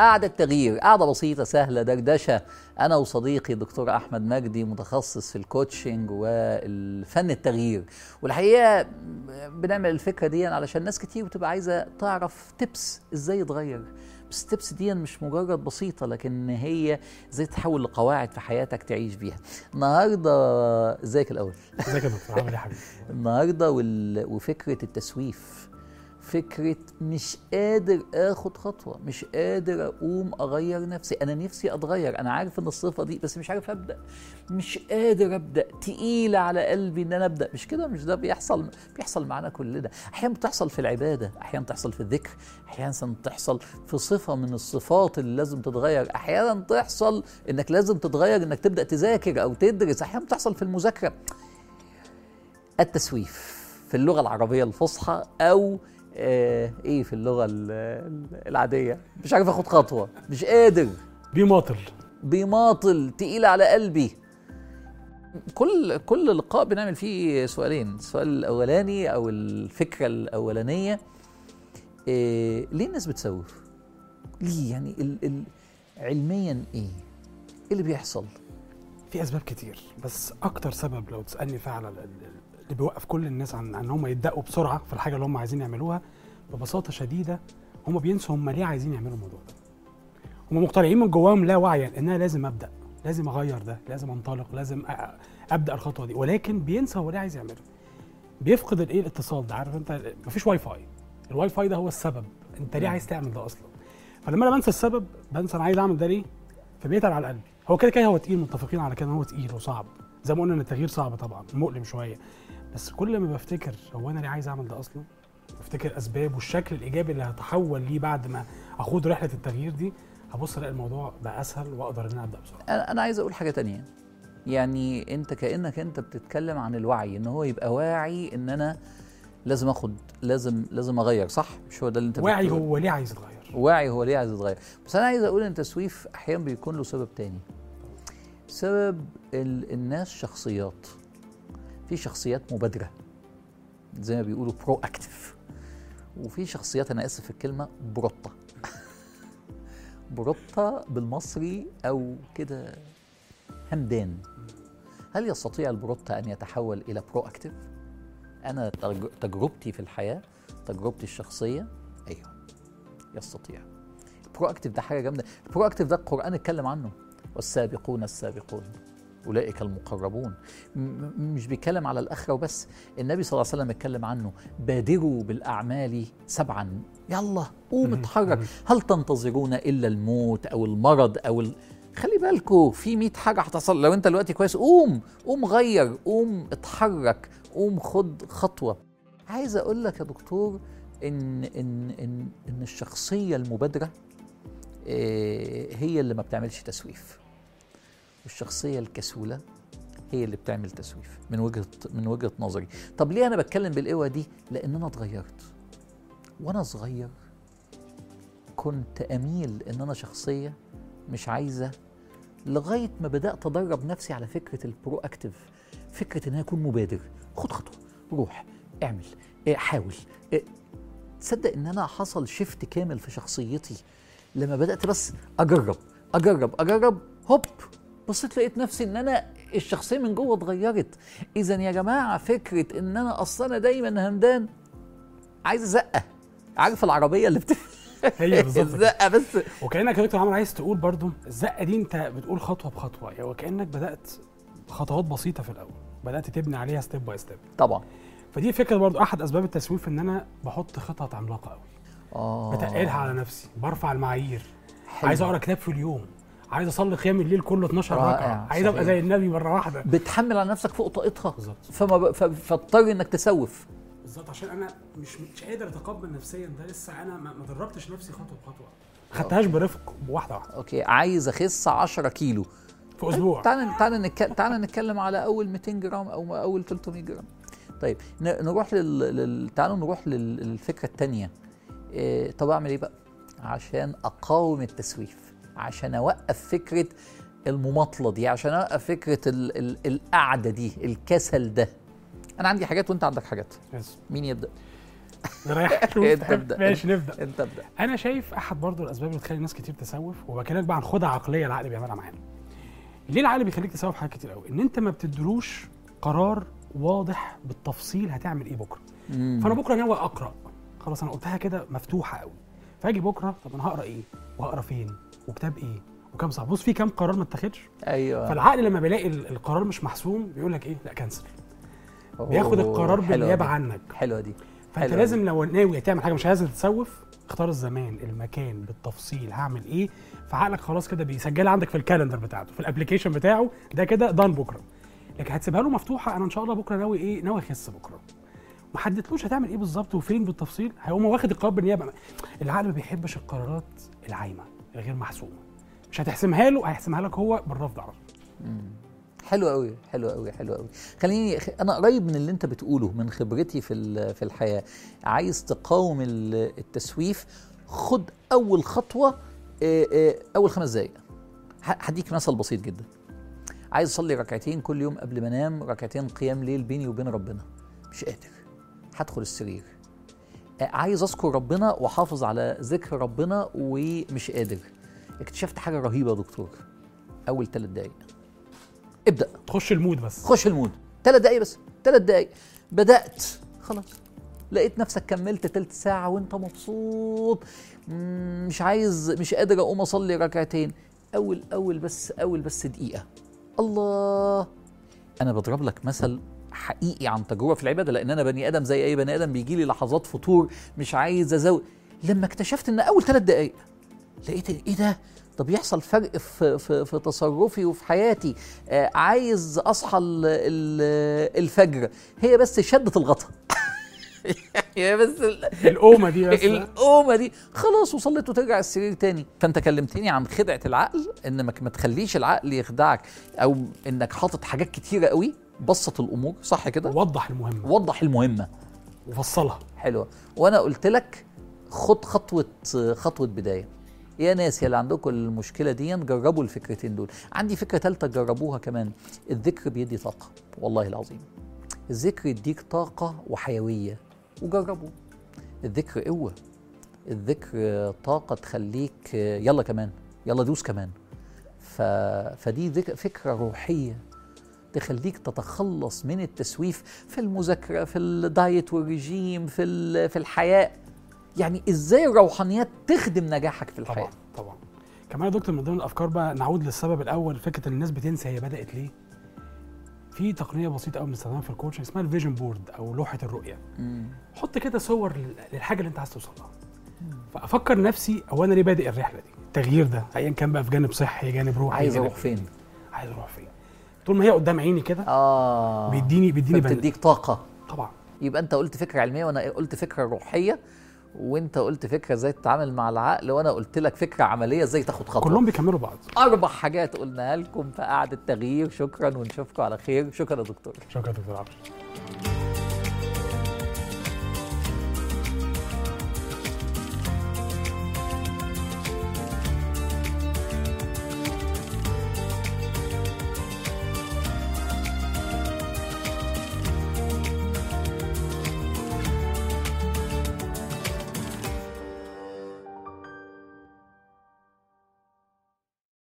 قعدة تغيير قعدة بسيطة سهلة دردشة أنا وصديقي الدكتور أحمد مجدي متخصص في الكوتشنج والفن التغيير والحقيقة بنعمل الفكرة دي علشان ناس كتير بتبقى عايزة تعرف تبس إزاي يتغير بس التبس دي مش مجرد بسيطة لكن هي ازاي تحول لقواعد في حياتك تعيش بيها النهاردة ازيك الأول ازيك يا دكتور عامل ايه يا حبيبي النهاردة وال... وفكرة التسويف فكرة مش قادر اخد خطوة مش قادر اقوم اغير نفسي انا نفسي اتغير انا عارف ان الصفة دي بس مش عارف ابدأ مش قادر ابدأ تقيلة على قلبي ان انا ابدأ مش كده مش ده بيحصل بيحصل معانا كلنا احيانا بتحصل في العبادة احيانا بتحصل في الذكر احيانا تحصل في صفة من الصفات اللي لازم تتغير احيانا تحصل انك لازم تتغير انك تبدأ تذاكر او تدرس احيانا بتحصل في المذاكرة التسويف في اللغة العربية الفصحى أو آه ايه في اللغه العاديه مش عارف اخد خطوه مش قادر بيماطل بيماطل تقيل على قلبي كل كل لقاء بنعمل فيه سؤالين السؤال الاولاني او الفكره الاولانيه إيه ليه الناس بتسوف ليه يعني ال ال علميا ايه ايه اللي بيحصل في اسباب كتير بس اكتر سبب لو تسالني فعلا اللي بيوقف كل الناس عن ان هم يبداوا بسرعه في الحاجه اللي هم عايزين يعملوها ببساطه شديده هم بينسوا هم ليه عايزين يعملوا الموضوع ده هم مقتنعين من جواهم لا وعيا ان انا لازم ابدا لازم اغير ده لازم انطلق لازم ابدا الخطوه دي ولكن بينسى هو ليه عايز يعملها بيفقد الايه الاتصال ده عارف انت مفيش واي فاي الواي فاي ده هو السبب انت ليه عايز تعمل ده اصلا فلما انا بنسى السبب بنسى انا عايز اعمل ده ليه فبيتعب على قلبي هو كده كده هو تقيل متفقين على كده هو تقيل وصعب زي ما قلنا ان التغيير صعب طبعا مؤلم شويه بس كل ما بفتكر هو انا ليه عايز اعمل ده اصلا بفتكر اسباب والشكل الايجابي اللي هتحول ليه بعد ما اخوض رحله التغيير دي هبص الاقي الموضوع بقى اسهل واقدر ان انا ابدا بسرعه انا انا عايز اقول حاجه تانية يعني انت كانك انت بتتكلم عن الوعي ان هو يبقى واعي ان انا لازم اخد لازم لازم اغير صح مش هو ده اللي انت واعي بتقول. هو ليه عايز يتغير واعي هو ليه عايز يتغير بس انا عايز اقول ان التسويف احيانا بيكون له سبب تاني سبب الناس شخصيات في شخصيات مبادره زي ما بيقولوا برو اكتف وفي شخصيات انا اسف في الكلمه بروطه بروطه بالمصري او كده همدان هل يستطيع البروطه ان يتحول الى برو اكتف انا تجربتي في الحياه تجربتي الشخصيه ايوه يستطيع البرو اكتف ده حاجه جامده البرو اكتف ده القران اتكلم عنه والسابقون السابقون اولئك المقربون مش بيتكلم على الاخره وبس النبي صلى الله عليه وسلم اتكلم عنه بادروا بالاعمال سبعا يلا قوم اتحرك هل تنتظرون الا الموت او المرض او ال... خلي بالكوا في 100 حاجه هتحصل لو انت دلوقتي كويس قوم قوم غير قوم اتحرك قوم خد خطوه عايز اقول لك يا دكتور ان ان ان ان الشخصيه المبادره هي اللي ما بتعملش تسويف والشخصيه الكسوله هي اللي بتعمل تسويف من وجهه من وجهه نظري طب ليه انا بتكلم بالقوه دي لان انا اتغيرت وانا صغير كنت اميل ان انا شخصيه مش عايزه لغايه ما بدات ادرب نفسي على فكره البرو اكتف فكره ان انا اكون مبادر خد خطوه روح اعمل إيه حاول إيه تصدق ان انا حصل شيفت كامل في شخصيتي لما بدات بس اجرب اجرب اجرب هوب بصيت لقيت نفسي ان انا الشخصيه من جوه اتغيرت اذا يا جماعه فكره ان انا اصلا انا دايما همدان عايز زقه عارف العربيه اللي بت هي بالظبط الزقه بس وكانك يا دكتور عمرو عايز تقول برضو الزقه دي انت بتقول خطوه بخطوه يعني وكانك بدات خطوات بسيطه في الاول بدات تبني عليها ستيب باي ستيب طبعا فدي فكره برضو احد اسباب التسويف ان انا بحط خطط عملاقه قوي اه بتقلها على نفسي برفع المعايير حلو. عايز اقرا كتاب في اليوم عايز اصلي قيام الليل كله 12 رائع، ركعه عايز ابقى صحيح. زي النبي مره واحده بتحمل على نفسك فوق طاقتها بالظبط فما ب... ف... فاضطر انك تسوف بالظبط عشان انا مش مش قادر اتقبل نفسيا ده لسه انا ما ما دربتش نفسي خطوه بخطوه ما خدتهاش برفق بواحده واحده اوكي عايز اخس 10 كيلو في اسبوع تعال تعال نتك... تعال نتكلم على اول 200 جرام او اول 300 جرام طيب ن... نروح لل... لل... تعالوا نروح لل... للفكره الثانيه إيه... طب اعمل ايه بقى عشان اقاوم التسويف عشان اوقف فكره المماطله دي عشان اوقف فكره ال... ال... القعده دي الكسل ده انا عندي حاجات وانت عندك حاجات يس. مين يبدا نريح شوف أنت ابدأ. ماشي نبدا انت ابدا انا شايف احد برضو الاسباب اللي بتخلي ناس كتير تسوف وبكلمك بقى عن خدعه عقليه العقل بيعملها معانا ليه العقل بيخليك تسوف حاجات كتير قوي ان انت ما بتدلوش قرار واضح بالتفصيل هتعمل ايه بكره فانا بكره ناوي اقرا خلاص انا قلتها كده مفتوحه قوي فاجي بكره طب انا هقرا ايه وهقرا فين وكتاب ايه وكام صح بص في كام قرار ما اتخدش ايوه فالعقل لما بيلاقي ال- القرار مش محسوم بيقول لك ايه لا كنسل بياخد أوه، القرار حلوة بالنيابه دي. عنك حلوه دي فانت حلوة لازم لو ناوي تعمل حاجه مش عايز تتسوف اختار الزمان المكان بالتفصيل هعمل ايه فعقلك خلاص كده بيسجلها عندك في الكالندر بتاعته في الابلكيشن بتاعه ده كده دان بكره لكن هتسيبها له مفتوحه انا ان شاء الله بكره ناوي ايه ناوي اخس بكره ما حددتلوش هتعمل ايه بالظبط وفين بالتفصيل هيقوم واخد القرار بالنيابه العقل ما بيحبش القرارات العايمه الغير محسومه مش هتحسمها له هيحسمها لك هو بالرفض على طول حلو قوي حلو قوي حلو قوي خليني خ- انا قريب من اللي انت بتقوله من خبرتي في ال- في الحياه عايز تقاوم ال- التسويف خد اول خطوه آه، آه، اول خمس دقائق ه- هديك مثل بسيط جدا عايز اصلي ركعتين كل يوم قبل ما انام ركعتين قيام ليل بيني وبين ربنا مش قادر هدخل السرير آه، عايز اذكر ربنا واحافظ على ذكر ربنا ومش قادر اكتشفت حاجه رهيبه يا دكتور اول ثلاث دقائق ابدا تخش المود بس خش المود ثلاث دقايق بس ثلاث دقايق بدات خلاص لقيت نفسك كملت تلت ساعة وانت مبسوط مم، مش عايز مش قادر اقوم اصلي ركعتين اول اول بس اول بس دقيقة الله انا بضرب لك مثل حقيقي عن تجربة في العبادة لان انا بني ادم زي اي بني ادم بيجي لي لحظات فتور مش عايز ازود لما اكتشفت ان اول ثلاث دقايق لقيت ايه ده ده بيحصل فرق في في في تصرفي وفي حياتي آه عايز اصحى ال- ال- الفجر هي بس شده الغطا هي بس ال- القومه دي بس القومه دي خلاص وصلت وترجع السرير تاني فانت كلمتني عن خدعه العقل انك ما تخليش العقل يخدعك او انك حاطط حاجات كتيره قوي بسط الامور صح كده وضح المهمه وضح المهمه وفصلها حلوه وانا قلت لك خد خطوه خطوه بدايه يا ناس يا اللي عندكم المشكله دي جربوا الفكرتين دول عندي فكره ثالثه جربوها كمان الذكر بيدي طاقه والله العظيم الذكر يديك طاقه وحيويه وجربوا الذكر قوه الذكر طاقه تخليك يلا كمان يلا دوس كمان ف... فدي ذك... فكره روحيه تخليك تتخلص من التسويف في المذاكره في الدايت والرجيم في ال- في الحياه يعني ازاي الروحانيات تخدم نجاحك في الحياه طبعا طبعا كمان يا دكتور من ضمن الافكار بقى نعود للسبب الاول فكره ان الناس بتنسى هي بدات ليه في تقنيه بسيطه قوي بنستخدمها في الكوتشنج اسمها الفيجن بورد او لوحه الرؤيه مم. حط كده صور لل- للحاجه اللي انت عايز توصل لها فافكر نفسي هو انا ليه بادئ الرحله دي التغيير ده ايا كان بقى في جانب صحي جانب روحي عايز جانب- اروح فين عايز اروح فين طول ما هي قدام عيني كده اه بيديني بيديني بند بتديك طاقه طبعا يبقى انت قلت فكره علميه وانا قلت فكره روحيه وانت قلت فكره ازاي تتعامل مع العقل وانا قلت لك فكره عمليه ازاي تاخد خطوه كلهم بيكملوا بعض اربع حاجات قلناها لكم في قعده تغيير شكرا ونشوفكم على خير شكرا يا دكتور شكرا دكتور عبد